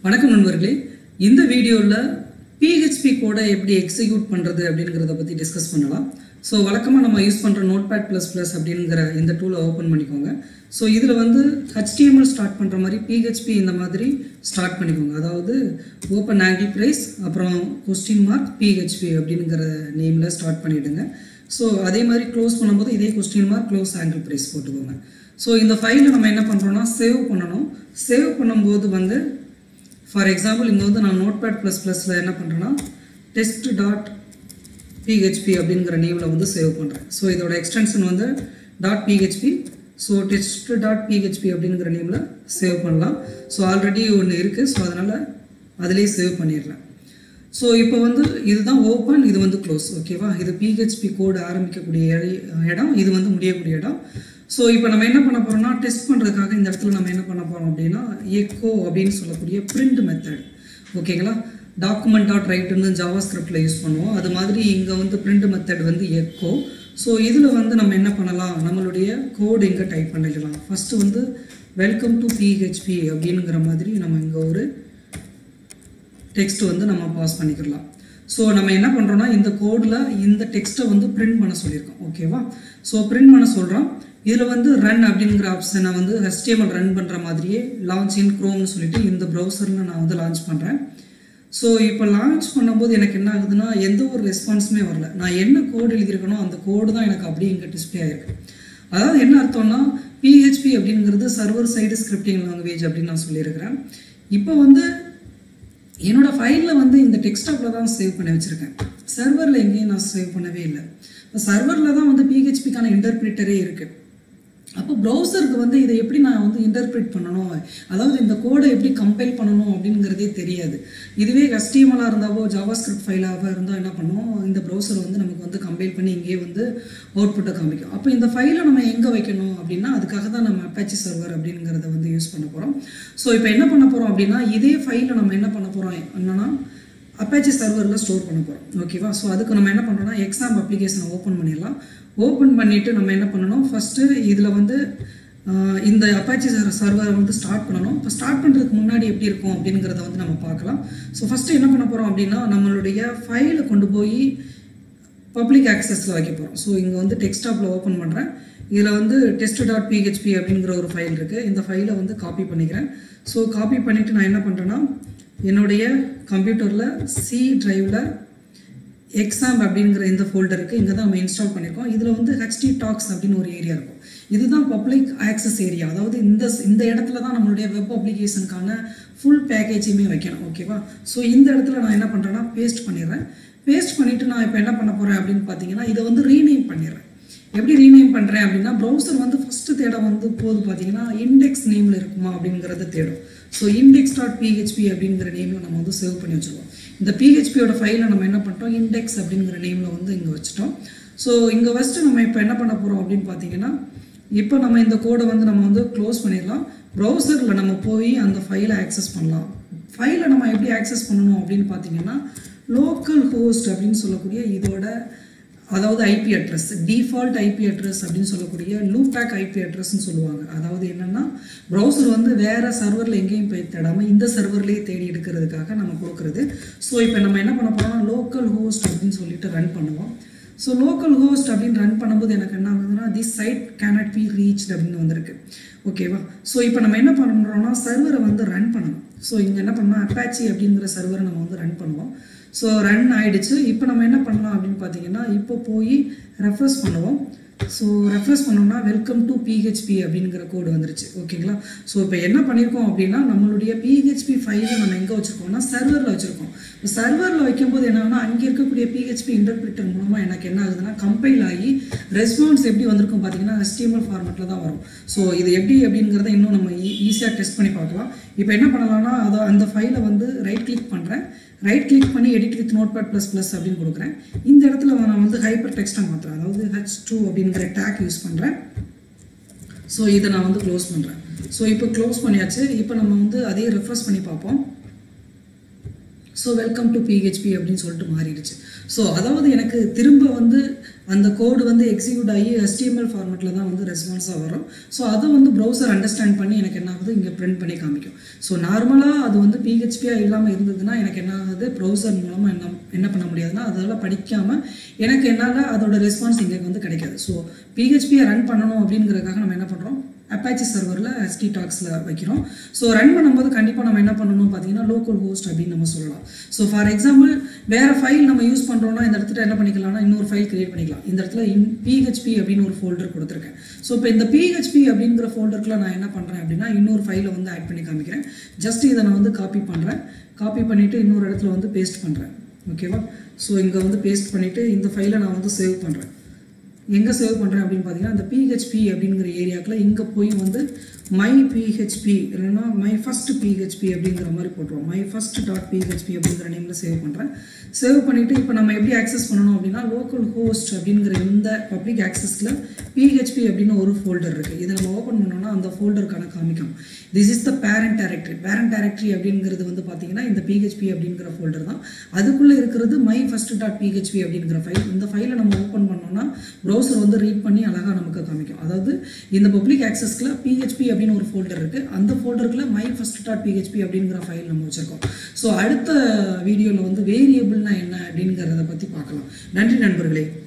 வணக்கம் நண்பர்களே இந்த வீடியோவில் பிஹெச்பி கோடை எப்படி எக்ஸிக்யூட் பண்ணுறது அப்படிங்கிறத பற்றி டிஸ்கஸ் பண்ணலாம் ஸோ வழக்கமாக நம்ம யூஸ் பண்ணுற நோட் பேட் ப்ளஸ் ப்ளஸ் அப்படிங்கிற இந்த டூலை ஓப்பன் பண்ணிக்கோங்க ஸோ இதில் வந்து HTML ஸ்டார்ட் பண்ணுற மாதிரி பிஹெச்பி இந்த மாதிரி ஸ்டார்ட் பண்ணிக்கோங்க அதாவது ஓப்பன் ஆங்கிள் ப்ரைஸ் அப்புறம் கொஸ்டின் மார்க் பிஹெச்பி அப்படிங்கிற நேமில் ஸ்டார்ட் பண்ணிவிடுங்க ஸோ அதே மாதிரி க்ளோஸ் பண்ணும்போது இதே question mark close angle brace போட்டுக்கோங்க ஸோ இந்த ஃபைலை நம்ம என்ன பண்ணுறோம்னா சேவ் பண்ணணும் சேவ் பண்ணும்போது வந்து ஃபார் எக்ஸாம்பிள் இங்கே வந்து நான் நோட் பேட் ப்ளஸ் ப்ளஸில் என்ன பண்ணுறேன்னா டெஸ்ட் டாட் பிஹெச்பி அப்படிங்கிற நேமில் வந்து சேவ் பண்ணுறேன் ஸோ இதோட எக்ஸ்டென்ஷன் வந்து dot PHP so test dot PHP அப்படிங்கிற நேமில் சேவ் பண்ணலாம் ஸோ ஆல்ரெடி ஒன்று இருக்குது ஸோ அதனால் அதிலே சேவ் பண்ணிடுறேன் ஸோ இப்போ வந்து இதுதான் ஓப்பன் இது வந்து க்ளோஸ் ஓகேவா இது பிஹெச்பி கோடு ஆரம்பிக்கக்கூடிய இட- இடம் இது வந்து முடியக்கூடிய இடம் ஸோ இப்போ நம்ம என்ன பண்ண போறோம்னா டெஸ்ட் பண்ணுறதுக்காக இந்த இடத்துல நம்ம என்ன பண்ண போகிறோம் அப்படின்னா எக்கோ அப்படின்னு சொல்லக்கூடிய பிரிண்ட் மெத்தட் ஓகேங்களா டாக்குமெண்ட் டாட் ரைட்டுன்னு ஜாவா ஸ்கிரிப்டில் யூஸ் பண்ணுவோம் அது மாதிரி இங்கே வந்து பிரிண்ட் மெத்தட் வந்து எக்கோ ஸோ இதில் வந்து நம்ம என்ன பண்ணலாம் நம்மளுடைய கோடு இங்கே டைப் பண்ணிடலாம் ஃபஸ்ட்டு வந்து வெல்கம் டு பிஹெச்பி அப்படிங்கிற மாதிரி நம்ம இங்கே ஒரு டெக்ஸ்ட் வந்து நம்ம பாஸ் பண்ணிக்கலாம் ஸோ நம்ம என்ன பண்ணுறோம்னா இந்த கோடில் இந்த டெக்ஸ்ட்டை வந்து பிரிண்ட் பண்ண சொல்லியிருக்கோம் ஓகேவா ஸோ பிரிண்ட் பண்ண சொல்கிறோம் இதில் வந்து ரன் அப்படிங்கிற ஆப்ஷனை வந்து HTML ரன் பண்ணுற மாதிரியே லான்ச் இன் க்ரோம்னு சொல்லிட்டு இந்த ப்ரௌசரில் நான் வந்து லான்ச் பண்ணுறேன் ஸோ இப்போ லான்ச் பண்ணும்போது எனக்கு என்ன ஆகுதுன்னா எந்த ஒரு ரெஸ்பான்ஸுமே வரல நான் என்ன கோடு எழுதியிருக்கனோ அந்த கோடு தான் எனக்கு அப்படியே இங்கே டிஸ்பிளே ஆயிருக்கு அதாவது என்ன அர்த்தம்னா பிஹெச்பி அப்படிங்கிறது சர்வர் சைடு ஸ்கிரிப்டிங் லாங்குவேஜ் அப்படின்னு நான் சொல்லியிருக்கிறேன் இப்போ வந்து என்னோட ஃபைலில் வந்து இந்த டெக்ஸ்டாப்பில் தான் சேவ் பண்ணி வச்சுருக்கேன் சர்வரில் எங்கேயும் நான் சேவ் பண்ணவே இல்லை இப்போ சர்வரில் தான் வந்து பிஹெச்பிக்கான இன்டர்பிரிட்டரே இருக்குது அப்போ ப்ரௌசருக்கு வந்து இதை எப்படி நான் வந்து இன்டர்பிரிட் பண்ணணும் அதாவது இந்த கோடை எப்படி கம்பைல் பண்ணணும் அப்படிங்கிறதே தெரியாது இதுவே கஸ்டிமலாக இருந்தாவோ ஜாவா ஸ்கிரிப்ட் ஃபைலாக இருந்தால் என்ன பண்ணுவோம் இந்த ப்ரௌசர் வந்து நமக்கு வந்து கம்பைல் பண்ணி இங்கேயே வந்து அவுட்புட்டை காமிக்கும் அப்போ இந்த ஃபைலை நம்ம எங்கே வைக்கணும் அப்படின்னா அதுக்காக தான் நம்ம அப்பாச்சி சர்வர் அப்படிங்கிறத வந்து யூஸ் பண்ண போகிறோம் ஸோ இப்போ என்ன பண்ண போகிறோம் அப்படின்னா இதே ஃபைலை நம்ம என்ன பண்ண போகிறோம் என்னன்னா அப்பாச்சி சர்வரில் ஸ்டோர் பண்ண போகிறோம் ஓகேவா ஸோ அதுக்கு நம்ம என்ன பண்ணுறோம்னா எக்ஸாம் அப்ளிகேஷனை ஓப்பன் பண்ணிடலாம் ஓப்பன் பண்ணிவிட்டு நம்ம என்ன பண்ணணும் ஃபஸ்ட்டு இதில் வந்து ஆஹ், இந்த அப்பாச்சி சர்வரை வந்து ஸ்டார்ட் பண்ணணும் இப்போ ஸ்டார்ட் பண்ணுறதுக்கு முன்னாடி எப்படி இருக்கும் அப்படிங்கிறத வந்து நம்ம பார்க்கலாம் ஸோ ஃபஸ்ட்டு என்ன பண்ண போகிறோம் அப்படின்னா நம்மளுடைய ஃபைலை கொண்டு போய் பப்ளிக் ஆக்சஸில் வைக்க போகிறோம் ஸோ இங்கே வந்து டெக்ஸ்டாப்பில் ஓப்பன் பண்ணுறேன் இதில் வந்து டெஸ்ட் டாட் பிஹெச்பி அப்படிங்கிற ஒரு ஃபைல் இருக்குது இந்த ஃபைலை வந்து காப்பி பண்ணிக்கிறேன் ஸோ காப்பி பண்ணிவிட்டு நான் என்ன பண்ணுறேன்னா என்னுடைய கம்ப்யூட்டரில் சி டிரைவில் எக்ஸாம் அப்படிங்கிற இந்த ஃபோல்டருக்கு இங்கே தான் நம்ம இன்ஸ்டால் பண்ணியிருக்கோம் இதில் வந்து ஹெச்டி டாக்ஸ் அப்படின்னு ஒரு ஏரியா இருக்கும் இதுதான் பப்ளிக் ஆக்சஸ் ஏரியா அதாவது இந்த இந்த இடத்துல தான் நம்மளுடைய வெப் அப்ளிகேஷனுக்கான ஃபுல் பேக்கேஜையுமே வைக்கணும் ஓகேவா ஸோ இந்த இடத்துல நான் என்ன பண்ணுறேன்னா பேஸ்ட் பண்ணிடுறேன் பேஸ்ட் பண்ணிவிட்டு நான் இப்போ என்ன பண்ண போகிறேன் அப்படின்னு பார்த்தீங்கன்னா இதை வந்து ரீநேம் பண்ணிடுறேன் எப்படி ரீநேம் பண்ணுறேன் அப்படின்னா ப்ரௌசர் வந்து ஃபஸ்ட்டு தேட வந்து போது பார்த்தீங்கன்னா இண்டெக்ஸ் நேமில் இருக்குமா அப்படிங்கிறத தேடும் ஸோ இண்டெக்ஸ் டாட் பிஹெச்பி அப்படிங்கிற நேமில் நம்ம வந்து சேவ் பண்ணி வச்சுருவோம் இந்த பிஹெச்பியோட ஃபைலை நம்ம என்ன பண்ணிட்டோம் இண்டெக்ஸ் அப்படிங்கிற நேமில் வந்து இங்கே வச்சுட்டோம் ஸோ இங்கே வச்சுட்டு நம்ம இப்போ என்ன பண்ண போகிறோம் அப்படின்னு பார்த்தீங்கன்னா இப்போ நம்ம இந்த கோடை வந்து நம்ம வந்து க்ளோஸ் பண்ணிடலாம் ப்ரௌசரில் நம்ம போய் அந்த ஃபைலை ஆக்சஸ் பண்ணலாம் ஃபைலை நம்ம எப்படி ஆக்சஸ் பண்ணணும் அப்படின்னு பார்த்தீங்கன்னா லோக்கல் ஹோஸ்ட் அப்படின்னு சொல்லக்கூடிய இதோட அதாவது IP address default IP address அப்படின்னு சொல்லக்கூடிய லூபேக் ஐபி அட்ரஸ்னு சொல்லுவாங்க அதாவது என்னன்னா ப்ரௌசர் வந்து வேற சர்வரில் எங்கேயும் போய் தேடாமல் இந்த சர்வர்லேயே தேடி எடுக்கிறதுக்காக நம்ம கொடுக்குறது ஸோ இப்போ நம்ம என்ன பண்ண போறோம்னா லோக்கல் ஹோஸ்ட் அப்படின்னு சொல்லிட்டு ரன் பண்ணுவோம் ஸோ லோக்கல் ஹோஸ்ட் அப்படின்னு ரன் பண்ணும்போது எனக்கு என்ன ஆகுதுன்னா the site cannot be reached அப்படின்னு வந்திருக்கு ஓகேவா ஸோ இப்போ நம்ம என்ன பண்ணுறோம்னா சர்வரை வந்து ரன் பண்ணணும் ஸோ இங்கே என்ன பண்ணோம் அப்பாச்சி அப்படிங்கிற சர்வரை நம்ம வந்து ரன் பண்ணுவோம் ஸோ ரன் ஆயிடுச்சு இப்போ நம்ம என்ன பண்ணலாம் அப்படின்னு பார்த்தீங்கன்னா இப்போ போய் ரெஃப்ரெஷ் பண்ணுவோம் ஸோ ரெஃப்ரெஷ் பண்ணோம்னா வெல்கம் டு பிஹெச்பி அப்படிங்கிற கோடு வந்துருச்சு ஓகேங்களா ஸோ இப்போ என்ன பண்ணியிருக்கோம் அப்படின்னா நம்மளுடைய பிஹெச்பி ஃபைலை நம்ம எங்கே வச்சுருக்கோம்னா சர்வரில் வச்சுருக்கோம் இப்போ சர்வரில் வைக்கும்போது என்னன்னா அங்கே இருக்கக்கூடிய பிஹெச்பி இன்டர்பிரிட்டர் மூலமாக எனக்கு என்ன ஆகுதுன்னா கம்பைல் ஆகி ரெஸ்பான்ஸ் எப்படி வந்திருக்கும் பார்த்தீங்கன்னா HTML ஃபார்மேட்டில் தான் வரும் ஸோ இது எப்படி அப்படிங்கிறத இன்னும் நம்ம ஈஸியாக டெஸ்ட் பண்ணி பார்க்கலாம் இப்போ என்ன பண்ணலாம்னா அதை அந்த ஃபைலை வந்து ரைட் கிளிக் பண்ணுறேன் ரைட் கிளிக் பண்ணி edit with notepad plus plus அப்படின்னு கொடுக்குறேன் இந்த இடத்துல நான் வந்து ஹைப்பர் டெக்ஸ்ட்டாக மாற்றுறேன் அதாவது ஹெச் டூ அப்படிங்கிற டேக் யூஸ் பண்ணுறேன் ஸோ இதை நான் வந்து க்ளோஸ் பண்ணுறேன் ஸோ இப்போ க்ளோஸ் பண்ணியாச்சு இப்போ நம்ம வந்து அதையே ரெஃப்ரெஷ் பண்ணி பார்ப்போம் ஸோ வெல்கம் டு பிஹெச்பி அப்படின்னு சொல்லிட்டு மாறிடுச்சு ஸோ அதாவது எனக்கு திரும்ப வந்து அந்த கோடு வந்து எக்ஸிக்யூட் ஆகி HTML ஃபார்மேட்டில் தான் வந்து ரெஸ்பான்ஸாக வரும் ஸோ அதை வந்து ப்ரௌசர் அண்டர்ஸ்டாண்ட் பண்ணி எனக்கு என்ன ஆகுது இங்கே பிரிண்ட் பண்ணி காமிக்கும் ஸோ நார்மலாக அது வந்து பிஹெச்பியாக இல்லாமல் இருந்ததுன்னா எனக்கு என்ன ஆகுது ப்ரௌசர் மூலமாக என்ன என்ன பண்ண முடியாதுன்னா அதெல்லாம் படிக்காமல் எனக்கு என்னால் அதோட ரெஸ்பான்ஸ் இங்கே வந்து கிடைக்காது ஸோ பிஹெச்பியை ரன் பண்ணணும் அப்படிங்கிறதுக்காக நம்ம என்ன பண்ணுறோம் அப்பாச்சி சர்வரில் எஸ்டி டாக்ஸில் வைக்கிறோம் ஸோ ரன் பண்ணும்போது கண்டிப்பாக நம்ம என்ன பண்ணணும் பார்த்தீங்கன்னா லோக்கல் ஹோஸ்ட் அப்படின்னு நம்ம சொல்லலாம் ஸோ ஃபார் எக்ஸாம்பிள் வேறு ஃபைல் நம்ம யூஸ் பண்ணுறோம்னா இந்த இடத்துல என்ன பண்ணிக்கலாம்னா இன்னொரு ஃபைல் கிரியேட் பண்ணிக்கலாம் இந்த இடத்துல இன் பிஹெச்பி அப்படின்னு ஒரு ஃபோல்டர் கொடுத்துருக்கேன் ஸோ இப்போ இந்த பிஹெச்பி அப்படிங்கிற ஃபோல்டருக்குள்ள நான் என்ன பண்ணுறேன் அப்படின்னா இன்னொரு ஃபைலை வந்து ஆட் பண்ணி காமிக்கிறேன் ஜஸ்ட் இதை நான் வந்து காப்பி பண்ணுறேன் காப்பி பண்ணிவிட்டு இன்னொரு இடத்துல வந்து பேஸ்ட் பண்ணுறேன் ஓகேவா ஸோ இங்கே வந்து பேஸ்ட் பண்ணிவிட்டு இந்த ஃபைலை நான் வந்து சேவ் பண்ணுறேன் எங்கே சேவ் பண்ணுறேன் அப்படின்னு பார்த்தீங்கன்னா அந்த பிஹெச்பி அப்படிங்கிற ஏரியாக்கில் இங்கே போய் வந்து மை பிஹெச்பி இல்லைன்னா மை ஃபஸ்ட் பிஹெச்பி அப்படிங்கிற மாதிரி போட்டுருவோம் மை ஃபஸ்ட் டாட் பிஹெச்பி அப்படிங்கிற நேமில் சேவ் பண்ணுறேன் சேவ் பண்ணிவிட்டு இப்போ நம்ம எப்படி ஆக்சஸ் பண்ணணும் அப்படின்னா லோக்கல் ஹோஸ்ட் அப்படிங்கிற இந்த பப்ளிக் ஆக்சஸில் பிஹெச்பி அப்படின்னு ஒரு ஃபோல்டர் இருக்குது இதை நம்ம ஓப்பன் பண்ணோம்னா அந்த ஃபோல்டருக்கான காமிக்கும் this is the parent directory parent directory அப்படிங்கிறது வந்து பார்த்தீங்கன்னா இந்த பிஹெச்பி அப்படிங்கிற ஃபோல்டர் தான் அதுக்குள்ளே இருக்கிறது மை ஃபஸ்ட் டாட் பிஹெச்பி அப்படிங்கிற ஃபைல் இந்த ஃபைலை நம்ம ஓப்பன் பண்ணோம்னா ப்ரௌசர் வந்து ரீட் பண்ணி அழகாக நமக்கு காமிக்கும் அதாவது இந்த பப்ளிக் ஆக்சஸ்க்குள்ள பிஹெச்பி அப்படின்னு ஒரு ஃபோல்டர் இருக்குது அந்த ஃபோல்டருக்குள்ள மை ஃபஸ்ட் டாட் பிஹெச்பி அப்படிங்கிற ஃபைல் நம்ம வச்சுருக்கோம் ஸோ அடுத்த வீடியோவில் வந்து வேரியபிள்னா என்ன அப்படிங்கிறத பற்றி பார்க்கலாம் நன்றி நண்பர்களே